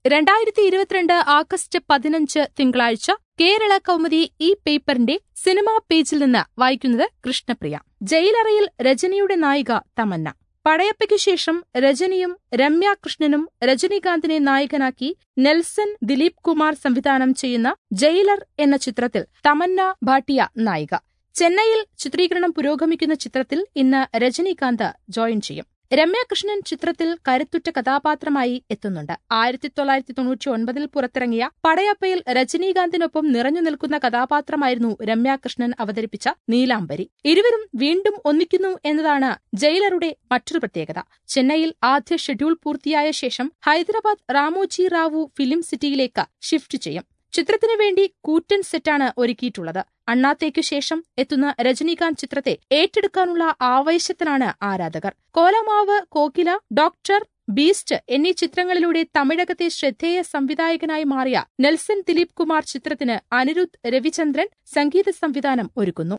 രണ്ടായിരത്തി ഇരുപത്തിരണ്ട് ആഗസ്റ്റ് പതിനഞ്ച് തിങ്കളാഴ്ച കേരള കൗമുദി ഈ പേപ്പറിന്റെ സിനിമാ പേജിൽ നിന്ന് വായിക്കുന്നത് കൃഷ്ണപ്രിയ ജയിലറയിൽ രജനിയുടെ നായിക തമന്ന പടയപ്പയ്ക്കു ശേഷം രജനിയും രമ്യ കൃഷ്ണനും രജനീകാന്തിനെ നായകനാക്കി നെൽസൺ ദിലീപ് കുമാർ സംവിധാനം ചെയ്യുന്ന ജയിലർ എന്ന ചിത്രത്തിൽ തമന്ന ഭാട്ടിയ നായിക ചെന്നൈയിൽ ചിത്രീകരണം പുരോഗമിക്കുന്ന ചിത്രത്തിൽ ഇന്ന് രജനീകാന്ത് ജോയിൻ ചെയ്യും രമ്യാകൃഷ്ണൻ ചിത്രത്തിൽ കരുത്തുറ്റ കഥാപാത്രമായി എത്തുന്നുണ്ട് ആയിരത്തി തൊള്ളായിരത്തി തൊണ്ണൂറ്റി ഒൻപതിൽ പുറത്തിറങ്ങിയ പടയപ്പയിൽ രജനീകാന്തിനൊപ്പം നിറഞ്ഞു നിൽക്കുന്ന കഥാപാത്രമായിരുന്നു രമ്യാകൃഷ്ണൻ അവതരിപ്പിച്ച നീലാംബരി ഇരുവരും വീണ്ടും ഒന്നിക്കുന്നു എന്നതാണ് ജയിലറുടെ മറ്റൊരു പ്രത്യേകത ചെന്നൈയിൽ ആദ്യ ഷെഡ്യൂൾ പൂർത്തിയായ ശേഷം ഹൈദരാബാദ് റാമോജി റാവു ഫിലിം സിറ്റിയിലേക്ക് ഷിഫ്റ്റ് ചെയ്യും ചിത്രത്തിനു വേണ്ടി കൂറ്റൻ സെറ്റാണ് ഒരുക്കിയിട്ടുള്ളത് അണ്ണാത്തേക്കു ശേഷം എത്തുന്ന രജനീകാന്ത് ചിത്രത്തെ ഏറ്റെടുക്കാനുള്ള ആവേശത്തിലാണ് ആരാധകർ കോലമാവ് കോകില ഡോക്ടർ ബീസ്റ്റ് എന്നീ ചിത്രങ്ങളിലൂടെ തമിഴകത്തെ ശ്രദ്ധേയ സംവിധായകനായി മാറിയ നെൽസൺ ദിലീപ് കുമാർ ചിത്രത്തിന് അനിരുദ്ധ് രവിചന്ദ്രൻ സംഗീത സംവിധാനം ഒരുക്കുന്നു